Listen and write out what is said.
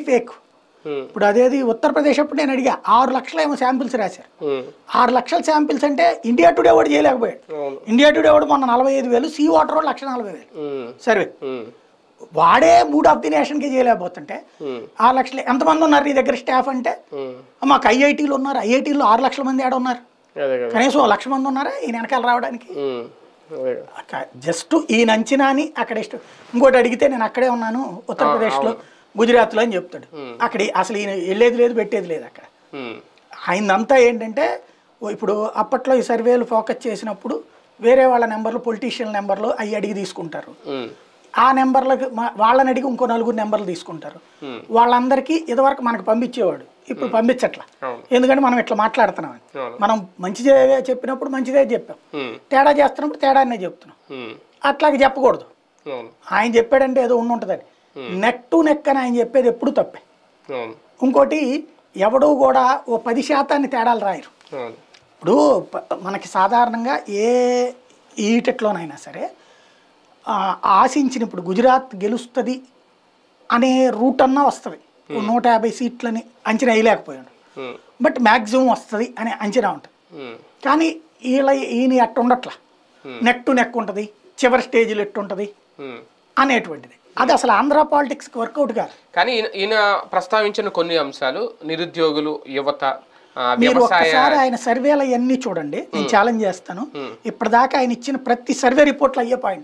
Fake ఉమ్, ఇప్పుడు అదేది ఉత్తరప్రదేశ్ అప్పుడు నేను అడిగా ఆరు లక్షల ఏమో శాంపిల్స్ రాశారు ఉమ్, ఆరు లక్షల శాంపిల్స్ అంటే ఇండియా టుడే వాడు చేయలేకపోయాడు అవును ఇండియా టుడే వాడు మొన్న నలభై ఐదు వేలు సీ వాటర్ వాడు లక్ష నలభై వేలు ఉమ్, సర్వే ఉమ్, వాడే మూడ్ ఆఫ్ ది నేషన్కి చేయలేకపోతుంటే ఉమ్, ఆరు లక్షలు ఎంతమంది ఉన్నారు నీ దగ్గర స్టాఫ్ అంటే ఉమ్. మాకు ఐఐటీలు ఉన్నారు ఐఐటీలో ఆరు లక్షల మంది ఆడ ఉన్నారు అదే కదా కనీసం ఓ లక్ష మంది ఉన్నారా ఈయన వెనకాల రావడానికి ఉమ్, అదే కదా జస్ట్ ఈయన అంచనాని అక్కడ ఇష్టం ఇంకోటి అడిగితే నేను అక్కడే ఉన్నాను ఉత్తరప్రదేశ్లో గుజరాత్లో అని చెప్తాడు అక్కడ అసలు ఈయన వెళ్ళేది లేదు పెట్టేది లేదు అక్కడ ఉమ్, ఆయనంతా ఏంటంటే ఓ ఇప్పుడు అప్పట్లో ఈ సర్వేలు ఫోకస్ చేసినప్పుడు వేరే వాళ్ళ నెంబర్లు పొలిటీషియన్ నెంబర్లు అవి అడిగి తీసుకుంటారు ఉమ్, ఆ నెంబర్లకు మా- వాళ్ళని అడిగి ఇంకో నలుగురు నెంబర్లు తీసుకుంటారు వాళ్ళందరికీ ఇదివరకు మనకు పంపించేవాడు ఇప్పుడు పంపించట్లా అవును. ఎందుకంటే మనం ఇట్లా మాట్లాడుతున్నాం అవును. మనం మంచిదే చెప్పినప్పుడు మంచిదే చెప్పాం ఉమ్, తేడా చేస్తున్నప్పుడు తేడానే చెప్తున్నాం ఉమ్, అట్లాగే చెప్పకూడదు అవును ఆయన చెప్పాడంటే ఏదో ఉండి ఉంటుందని నెక్ టు నెక్ అని ఆయన చెప్పేది ఎప్పుడు తప్పే అవును ఇంకోటి ఎవడూ కూడా ఓ పది శాతాన్ని తేడాలు రాయరు అవును ఇప్పుడు ప- మనకి సాధారణంగా ఏ ఈటెట్లోనైనా సరే ఆ, ఆశించిన ఇప్పుడు గుజరాత్ గెలుస్తుంది అనే రూట్ అన్నా వస్తుంది ఓ నూట యాభై సీట్లని అంచనా వేయలేకపోయాడు ఉమ్, బట్ మ్యాక్సిమం వస్తుంది అనే అంచనా ఉంటుంది ఉమ్, కానీ వీళ్ళ ఈయన అట్ట ఉండట్లా నెక్ టు నెక్ ఉంటుంది చివరి స్టేజ్లో ఎట్టు ఉంటుంది ఉమ్. అనేటువంటిది అది అసలు ఆంధ్ర పాలిటిక్స్కి వర్కౌట్ కాదు కానీ ఈయన ఈయన ప్రస్తావించిన కొన్ని అంశాలు నిరుద్యోగులు యువత ఆ, మీరు వ్యవసాయ ఒక్కసారి ఆయన సర్వేలు అవన్నీ చూడండి నేను ఛాలెంజ్ చేస్తాను ఇప్పటిదాకా ఆయన ఇచ్చిన ప్రతి సర్వే రిపోర్ట్లు అయ్యే పాయింట్